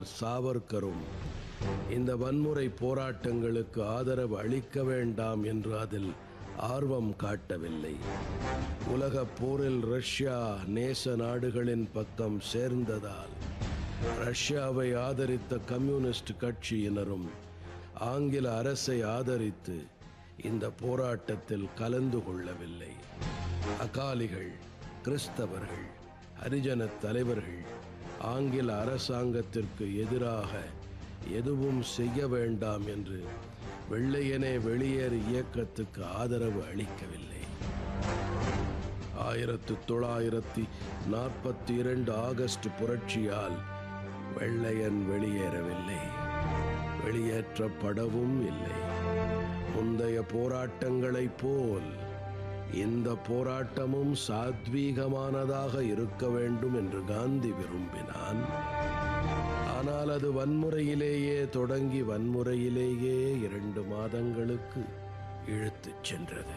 சாவர்கரும் இந்த வன்முறை போராட்டங்களுக்கு ஆதரவு அளிக்க வேண்டாம் என்று அதில் ஆர்வம் காட்டவில்லை உலகப் போரில் ரஷ்யா நேச நாடுகளின் பக்கம் சேர்ந்ததால் ரஷ்யாவை ஆதரித்த கம்யூனிஸ்ட் கட்சியினரும் ஆங்கில அரசை ஆதரித்து இந்த போராட்டத்தில் கலந்து கொள்ளவில்லை அகாலிகள் கிறிஸ்தவர்கள் ஹரிஜன தலைவர்கள் ஆங்கில அரசாங்கத்திற்கு எதிராக எதுவும் செய்ய வேண்டாம் என்று வெள்ளையனே வெளியேறு இயக்கத்துக்கு ஆதரவு அளிக்கவில்லை ஆயிரத்து தொள்ளாயிரத்தி நாற்பத்தி இரண்டு ஆகஸ்ட் புரட்சியால் வெள்ளையன் வெளியேறவில்லை வெளியேற்றப்படவும் இல்லை முந்தைய போராட்டங்களைப் போல் இந்த போராட்டமும் சாத்வீகமானதாக இருக்க வேண்டும் என்று காந்தி விரும்பினான் ஆனால் அது வன்முறையிலேயே தொடங்கி வன்முறையிலேயே இரண்டு மாதங்களுக்கு இழுத்துச் சென்றது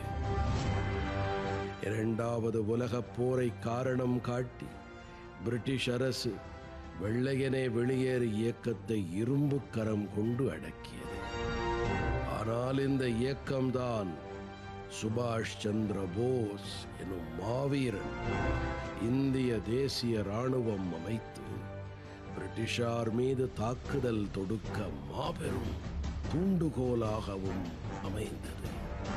இரண்டாவது உலகப் போரை காரணம் காட்டி பிரிட்டிஷ் அரசு வெள்ளையனே வெளியேறு இயக்கத்தை இரும்பு கரம் கொண்டு அடக்கியது ஆனால் இந்த இயக்கம்தான் சுபாஷ் சந்திர போஸ் எனும் மாவீரன் இந்திய தேசிய ராணுவம் அமைத்து பிரிட்டிஷார் மீது தாக்குதல் தொடுக்க மாபெரும் தூண்டுகோலாகவும் அமைந்தது